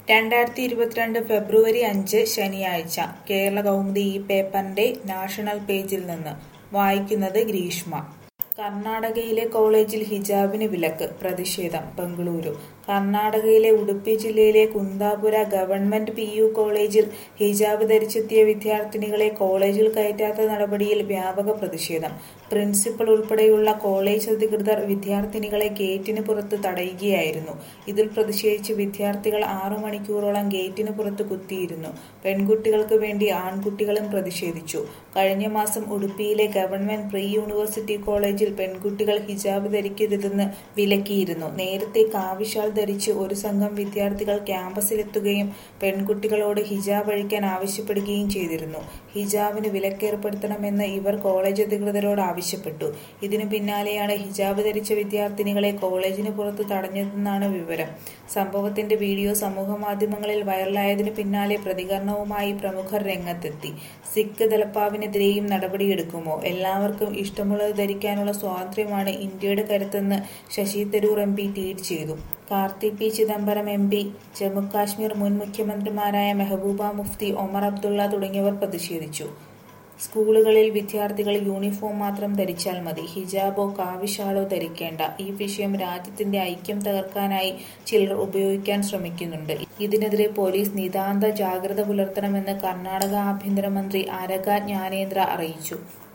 രണ്ടായിരത്തി ഇരുപത്തിരണ്ട് ഫെബ്രുവരി അഞ്ച് ശനിയാഴ്ച കേരള കൗമുദി ഈ പേപ്പറിന്റെ നാഷണൽ പേജിൽ നിന്ന് വായിക്കുന്നത് ഗ്രീഷ്മ കർണാടകയിലെ കോളേജിൽ ഹിജാബിന് വിലക്ക് പ്രതിഷേധം ബംഗളൂരു കർണാടകയിലെ ഉടുപ്പി ജില്ലയിലെ കുന്ദാപുര ഗവൺമെന്റ് പി യു കോളേജിൽ ഹിജാബ് ധരിച്ചെത്തിയ വിദ്യാർത്ഥിനികളെ കോളേജിൽ കയറ്റാത്ത നടപടിയിൽ വ്യാപക പ്രതിഷേധം പ്രിൻസിപ്പൽ ഉൾപ്പെടെയുള്ള കോളേജ് അധികൃതർ വിദ്യാർത്ഥിനികളെ ഗേറ്റിന് പുറത്ത് തടയുകയായിരുന്നു ഇതിൽ പ്രതിഷേധിച്ച് വിദ്യാർത്ഥികൾ ആറു മണിക്കൂറോളം ഗേറ്റിന് പുറത്ത് കുത്തിയിരുന്നു പെൺകുട്ടികൾക്ക് വേണ്ടി ആൺകുട്ടികളും പ്രതിഷേധിച്ചു കഴിഞ്ഞ മാസം ഉടുപ്പിയിലെ ഗവൺമെന്റ് പ്രീ യൂണിവേഴ്സിറ്റി കോളേജിൽ പെൺകുട്ടികൾ ഹിജാബ് ധരിക്കരുതെന്ന് വിലക്കിയിരുന്നു നേരത്തെ കാവിഷാൾ ധരിച്ച് ഒരു സംഘം വിദ്യാർത്ഥികൾ ക്യാമ്പസിലെത്തുകയും പെൺകുട്ടികളോട് ഹിജാബ് അഴിക്കാൻ ആവശ്യപ്പെടുകയും ചെയ്തിരുന്നു ഹിജാബിന് വിലക്കേർപ്പെടുത്തണമെന്ന് ഇവർ കോളേജ് അധികൃതരോട് ആവശ്യപ്പെട്ടു ഇതിനു പിന്നാലെയാണ് ഹിജാബ് ധരിച്ച വിദ്യാർത്ഥിനികളെ കോളേജിന് പുറത്ത് തടഞ്ഞതെന്നാണ് വിവരം സംഭവത്തിന്റെ വീഡിയോ സമൂഹമാധ്യമങ്ങളിൽ വൈറലായതിനു പിന്നാലെ പ്രതികരണവുമായി പ്രമുഖർ രംഗത്തെത്തി സിഖ് ദലപ്പാവിനെതിരെയും നടപടിയെടുക്കുമോ എല്ലാവർക്കും ഇഷ്ടമുള്ളത് ധരിക്കാനുള്ള സ്വാതന്ത്ര്യമാണ് ഇന്ത്യയുടെ കരുത്തെന്ന് Shashi Tharoor M P tweet ചെയ്തു Karthi P Chidambaram M P Jammu Kashmir മുൻ മുഖ്യമന്ത്രിമാരായ മെഹബൂബ മുഫ്തി ഒമർ അബ്ദുള്ള തുടങ്ങിയവർ പ്രതിഷേധിച്ചു സ്കൂളുകളിൽ വിദ്യാർത്ഥികൾ യൂണിഫോം മാത്രം ധരിച്ചാൽ മതി ഹിജാബോ കാവിഷാളോ ധരിക്കേണ്ട ഈ വിഷയം രാജ്യത്തിന്റെ ഐക്യം തകർക്കാനായി ചിലർ ഉപയോഗിക്കാൻ ശ്രമിക്കുന്നുണ്ട് ഇതിനെതിരെ പോലീസ് നിതാന്ത ജാഗ്രത പുലർത്തണമെന്ന് കർണാടക ആഭ്യന്തരമന്ത്രി അരക ജ്ഞാനേന്ദ്ര അറിയിച്ചു